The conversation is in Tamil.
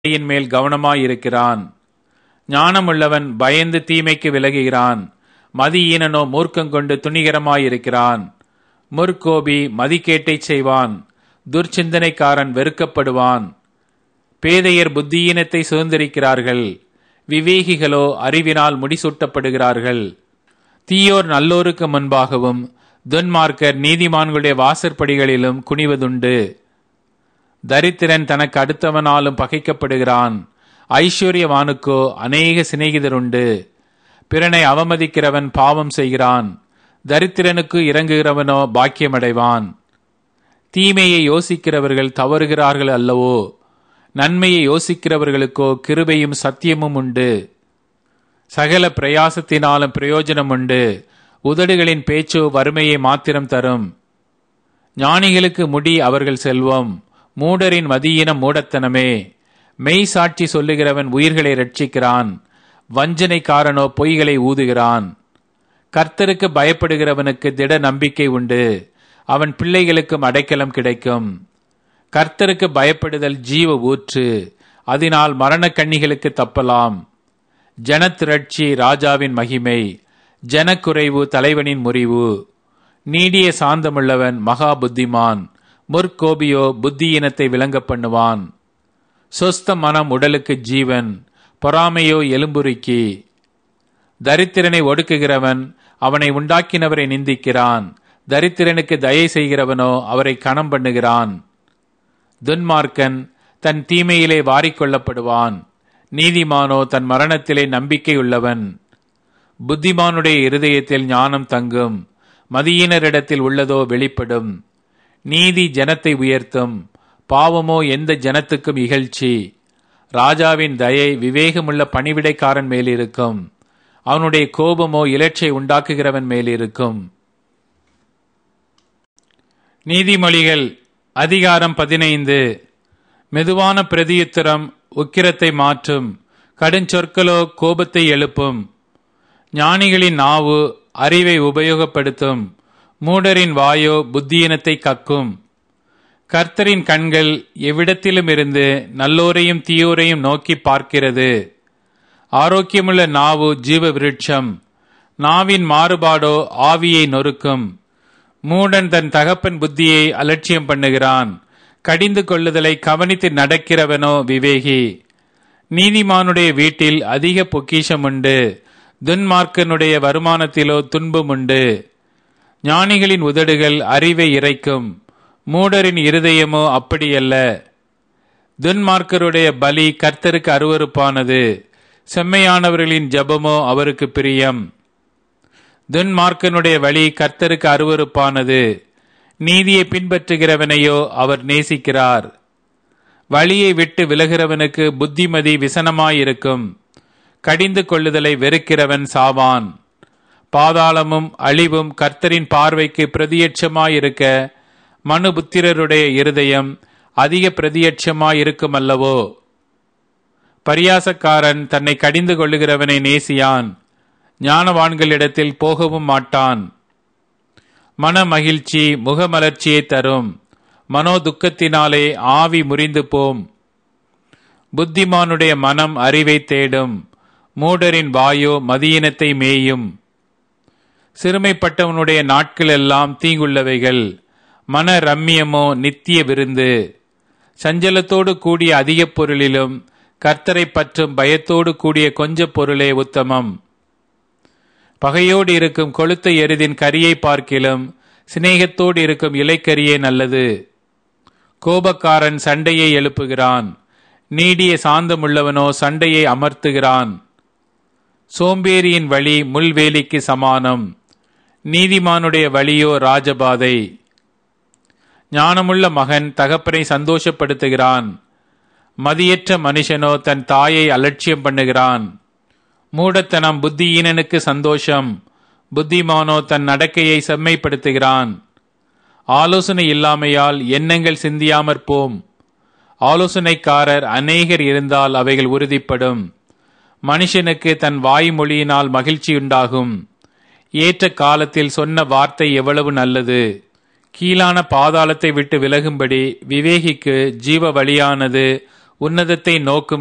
வழியின் மேல் கவனமாயிருக்கிறான் ஞானமுள்ளவன் பயந்து தீமைக்கு விலகுகிறான் மதியீனனோ மூர்க்கங்கொண்டு துணிகரமாயிருக்கிறான் முற்கோபி மதிக்கேட்டைச் செய்வான் துர்ச்சிந்தனைக்காரன் வெறுக்கப்படுவான் பேதையர் புத்தியீனத்தை சுதந்திரிக்கிறார்கள் விவேகிகளோ அறிவினால் முடிசூட்டப்படுகிறார்கள் தீயோர் நல்லோருக்கு முன்பாகவும் துன்மார்க்கர் நீதிமான்களுடைய வாசற்படிகளிலும் குனிவதுண்டு தரித்திரன் தனக்கு அடுத்தவனாலும் பகைக்கப்படுகிறான் ஐஸ்வர்யவானுக்கோ அநேக சிநேகிதருண்டு பிறனை அவமதிக்கிறவன் பாவம் செய்கிறான் தரித்திரனுக்கு இறங்குகிறவனோ பாக்கியமடைவான் தீமையை யோசிக்கிறவர்கள் தவறுகிறார்கள் அல்லவோ நன்மையை யோசிக்கிறவர்களுக்கோ கிருபையும் சத்தியமும் உண்டு சகல பிரயாசத்தினாலும் பிரயோஜனம் உண்டு உதடுகளின் பேச்சோ வறுமையை மாத்திரம் தரும் ஞானிகளுக்கு முடி அவர்கள் செல்வம் மூடரின் மதியினம் மூடத்தனமே மெய் சாட்சி சொல்லுகிறவன் உயிர்களை ரட்சிக்கிறான் வஞ்சனைக்காரனோ பொய்களை ஊதுகிறான் கர்த்தருக்கு பயப்படுகிறவனுக்கு திட நம்பிக்கை உண்டு அவன் பிள்ளைகளுக்கும் அடைக்கலம் கிடைக்கும் கர்த்தருக்கு பயப்படுதல் ஜீவ ஊற்று அதனால் மரண கண்ணிகளுக்கு தப்பலாம் ஜனத்திரட்சி ராஜாவின் மகிமை ஜனக்குறைவு தலைவனின் முறிவு நீடிய சாந்தமுள்ளவன் மகா புத்திமான் முற்கோபியோ புத்தியினத்தை விளங்க பண்ணுவான் சொஸ்த மனம் உடலுக்கு ஜீவன் பொறாமையோ எலும்புருக்கி தரித்திரனை ஒடுக்குகிறவன் அவனை உண்டாக்கினவரை நிந்திக்கிறான் தரித்திரனுக்கு தயை செய்கிறவனோ அவரை கணம் பண்ணுகிறான் துன்மார்க்கன் தன் தீமையிலே வாரிக்கொள்ளப்படுவான் நீதிமானோ தன் மரணத்திலே நம்பிக்கையுள்ளவன் புத்திமானுடைய இருதயத்தில் ஞானம் தங்கும் மதியினரிடத்தில் உள்ளதோ வெளிப்படும் நீதி ஜனத்தை உயர்த்தும் பாவமோ எந்த ஜனத்துக்கும் இகழ்ச்சி ராஜாவின் தயை விவேகமுள்ள பணிவிடைக்காரன் மேலிருக்கும் அவனுடைய கோபமோ இலட்சை உண்டாக்குகிறவன் மேலிருக்கும் நீதிமொழிகள் அதிகாரம் பதினைந்து மெதுவான பிரதியுத்தரம் உக்கிரத்தை மாற்றும் கடுஞ்சொற்களோ கோபத்தை எழுப்பும் ஞானிகளின் நாவு அறிவை உபயோகப்படுத்தும் மூடரின் வாயோ புத்தியினத்தை கக்கும் கர்த்தரின் கண்கள் எவ்விடத்திலும் இருந்து நல்லோரையும் தீயோரையும் நோக்கி பார்க்கிறது ஆரோக்கியமுள்ள நாவு ஜீவ விருட்சம் நாவின் மாறுபாடோ ஆவியை நொறுக்கும் மூடன் தன் தகப்பன் புத்தியை அலட்சியம் பண்ணுகிறான் கடிந்து கொள்ளுதலை கவனித்து நடக்கிறவனோ விவேகி நீதிமானுடைய வீட்டில் அதிக பொக்கிஷம் உண்டு துன்மார்க்கனுடைய வருமானத்திலோ துன்பம் உண்டு ஞானிகளின் உதடுகள் அறிவை இறைக்கும் மூடரின் இருதயமோ அப்படியல்ல துன்மார்க்கருடைய பலி கர்த்தருக்கு அருவறுப்பானது செம்மையானவர்களின் ஜபமோ அவருக்கு பிரியம் துன்மார்க்கனுடைய வழி கர்த்தருக்கு அருவறுப்பானது நீதியை பின்பற்றுகிறவனையோ அவர் நேசிக்கிறார் வழியை விட்டு விலகிறவனுக்கு புத்திமதி விசனமாயிருக்கும் கடிந்து கொள்ளுதலை வெறுக்கிறவன் சாவான் பாதாளமும் அழிவும் கர்த்தரின் பார்வைக்கு பிரதியட்சமாயிருக்க மனுபுத்திரருடைய இருதயம் அதிக பிரதியட்சமாயிருக்கும் அல்லவோ பரியாசக்காரன் தன்னை கடிந்து கொள்ளுகிறவனை நேசியான் ஞானவான்களிடத்தில் போகவும் மாட்டான் மன மகிழ்ச்சி முகமலர்ச்சியை தரும் மனோ துக்கத்தினாலே ஆவி முறிந்து போம் புத்திமானுடைய மனம் அறிவை தேடும் மூடரின் வாயோ மதியினத்தை மேயும் சிறுமைப்பட்டவனுடைய நாட்கள் எல்லாம் தீங்குள்ளவைகள் மன ரம்மியமோ நித்திய விருந்து சஞ்சலத்தோடு கூடிய அதிக பொருளிலும் கர்த்தரை பற்றும் பயத்தோடு கூடிய கொஞ்ச பொருளே உத்தமம் பகையோடு இருக்கும் கொளுத்த எருதின் கரியை பார்க்கிலும் சிநேகத்தோடு இருக்கும் இலைக்கரியே நல்லது கோபக்காரன் சண்டையை எழுப்புகிறான் நீடிய சாந்தமுள்ளவனோ சண்டையை அமர்த்துகிறான் சோம்பேறியின் வழி முள்வேலிக்கு சமானம் நீதிமானுடைய வழியோ ராஜபாதை ஞானமுள்ள மகன் தகப்பனை சந்தோஷப்படுத்துகிறான் மதியற்ற மனுஷனோ தன் தாயை அலட்சியம் பண்ணுகிறான் மூடத்தனம் புத்தியீனனுக்கு சந்தோஷம் புத்திமானோ தன் நடக்கையை செம்மைப்படுத்துகிறான் ஆலோசனை இல்லாமையால் எண்ணங்கள் சிந்தியாமற் போம் ஆலோசனைக்காரர் அநேகர் இருந்தால் அவைகள் உறுதிப்படும் மனுஷனுக்கு தன் வாய்மொழியினால் மகிழ்ச்சியுண்டாகும் ஏற்ற காலத்தில் சொன்ன வார்த்தை எவ்வளவு நல்லது கீழான பாதாளத்தை விட்டு விலகும்படி விவேகிக்கு ஜீவ வழியானது உன்னதத்தை நோக்கும்